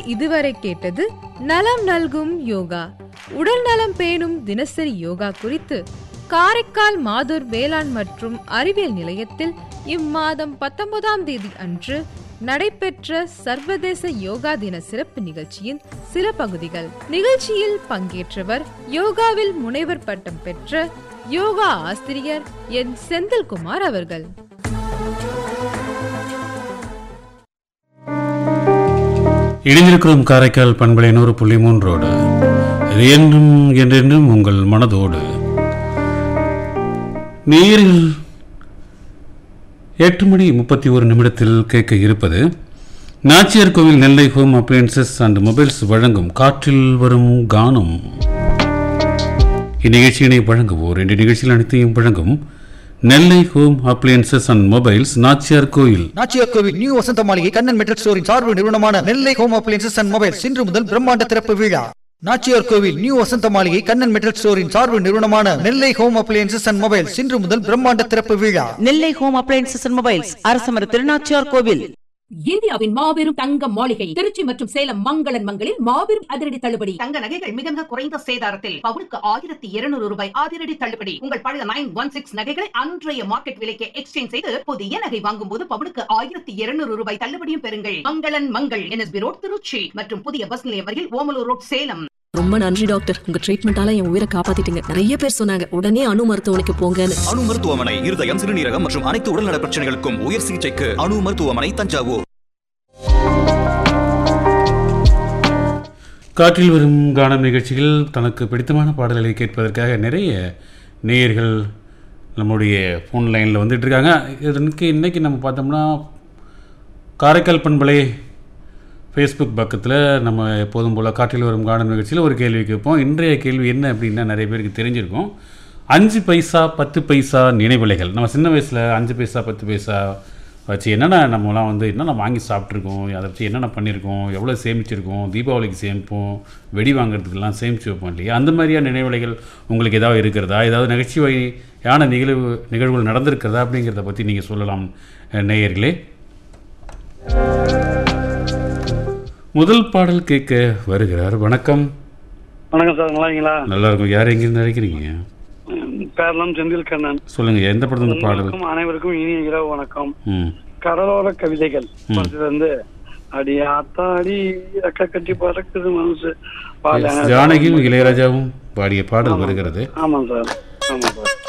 இதுவரை கேட்டது நலம் நல்கும் யோகா உடல் நலம் பேணும் தினசரி யோகா குறித்து காரைக்கால் மாதூர் வேளாண் மற்றும் அறிவியல் நிலையத்தில் இம்மாதம் பத்தொன்பதாம் தேதி அன்று நடைபெற்ற சர்வதேச யோகா தின சிறப்பு நிகழ்ச்சியின் சில பகுதிகள் நிகழ்ச்சியில் பங்கேற்றவர் யோகாவில் முனைவர் பட்டம் பெற்ற யோகா ஆசிரியர் என் செந்தில்குமார் அவர்கள் இணைந்திருக்கிறோம் காரைக்கால் பண்பலை நூறு புள்ளி மூன்றோடு இது என்றும் என்றென்றும் உங்கள் மனதோடு நேரில் எட்டு மணி முப்பத்தி ஒரு நிமிடத்தில் கேட்க இருப்பது Nachiyar Kovil Nellai home appliances and mobiles வழங்கும் காற்றில் வரும் கானம் இந்நிகழ்ச்சியினை வழங்குவோர் இந்த நிகழ்ச்சியில் அனைத்தையும் வழங்கும் Nellai home appliances and mobiles Nachiyar Koil Nachiyar கோவில் நியூ வசந்த மாளிகை கண்ணன் மெட்டல் ஸ்டோரின் சார்பு நிறுவனமான Nellai home appliances and mobiles இன்று முதல் பிரம்மாண்ட திறப்பு விழா நாச்சியார் கோவில் நியூ வசந்த மாளிகை கண்ணன் மெட்டல் ஸ்டோரின் சார்பு நிறுவனமான Nellai home appliances and mobiles இன்று முதல் பிரம்மாண்ட திறப்பு விழா Nellai home appliances and mobiles அரசமர திருநாச்சியார் கோவில் இந்தியாவின் மாபெரும் தங்க மாளிகை திருச்சி மற்றும் சேலம் மங்களன் மங்களில் மாபெரும் அதிரடி தள்ளுபடி தங்க நகைகள் மிக மிக குறைந்த சேதாரத்தில் பவுனுக்கு ஆயிரத்தி இருநூறு ரூபாய் அதிரடி தள்ளுபடி உங்கள் பழைய நைன் ஒன் சிக்ஸ் நகைகளை அன்றைய மார்க்கெட் விலைக்கு எக்ஸ்சேஞ்ச் செய்து புதிய நகை வாங்கும் போது பவுனுக்கு ஆயிரத்தி இருநூறு ரூபாய் தள்ளுபடியும் பெறுங்கள் மங்களன் மங்கள் என்எஸ்பி ரோட் திருச்சி மற்றும் புதிய பஸ் நிலையம் வரையில் ஓமலூர் ரோட் சேலம் ரொம்ப நன்றி டாக்டர் உங்க ட்ரீட்மெண்டால என் உயிரை காப்பாத்திட்டீங்க நிறைய பேர் சொன்னாங்க உடனே அணு மருத்துவமனைக்கு போங்கன்னு அணு மருத்துவமனை இருதயம் சிறுநீரகம் மற்றும் அனைத்து உடல்நல பிரச்சனைகளுக்கும் உயர் சிகிச்சைக்கு அணு மருத்துவமனை தஞ்சாவூர் காற்றில் வரும் கானம் நிகழ்ச்சியில் தனக்கு பிடித்தமான பாடல்களை கேட்பதற்காக நிறைய நேயர்கள் நம்முடைய ஃபோன் லைனில் வந்துட்டு இருக்காங்க இதற்கு இன்றைக்கி நம்ம பார்த்தோம்னா காரைக்கால் பண்பலை ஃபேஸ்புக் பக்கத்தில் நம்ம எப்போதும் போல் காற்றில் வரும் கானம் நிகழ்ச்சியில் ஒரு கேள்வி கேட்போம் இன்றைய கேள்வி என்ன அப்படின்னா நிறைய பேருக்கு தெரிஞ்சிருக்கும் அஞ்சு பைசா பத்து பைசா நினைவிலைகள் நம்ம சின்ன வயசில் அஞ்சு பைசா பத்து பைசா வச்சு என்னென்ன நம்மலாம் வந்து என்னென்ன வாங்கி சாப்பிட்ருக்கோம் அதை வச்சு என்னென்ன பண்ணியிருக்கோம் எவ்வளோ சேமிச்சிருக்கோம் தீபாவளிக்கு சேமிப்போம் வெடி வாங்குறதுக்கெல்லாம் சேமித்து வைப்போம் இல்லையா அந்த மாதிரியான நினைவலைகள் உங்களுக்கு ஏதாவது இருக்கிறதா ஏதாவது நகைச்சுவையான நிகழ்வு நிகழ்வுகள் நடந்திருக்கிறதா அப்படிங்கிறத பற்றி நீங்கள் சொல்லலாம் அஹ், நேயர்களே முதல் பாடல் கேட்க வருகிறார் வணக்கம் வணக்கம் சார் நல்லா இருக்கீங்களா நல்லா இருக்கும் யார் எங்கேருந்து நினைக்கிறீங்க ம், பேரலாம் செந்தில் கண்ணன் சொல்லுங்கள் எந்த படத்துல இந்த பாடல் உங்களுக்கும் அனைவருக்கும் இனிய இரவு வணக்கம் ம் கடலோர கவிதைகள் படத்துல இருந்து அடி ஆத்தாடி ரெக்க கட்டி பறக்குது மனசு பாட ஜானகியும் இளையராஜாவும் பாடிய பாடல் வருகிறது ஆமாம் சார் ஆமாம் சார்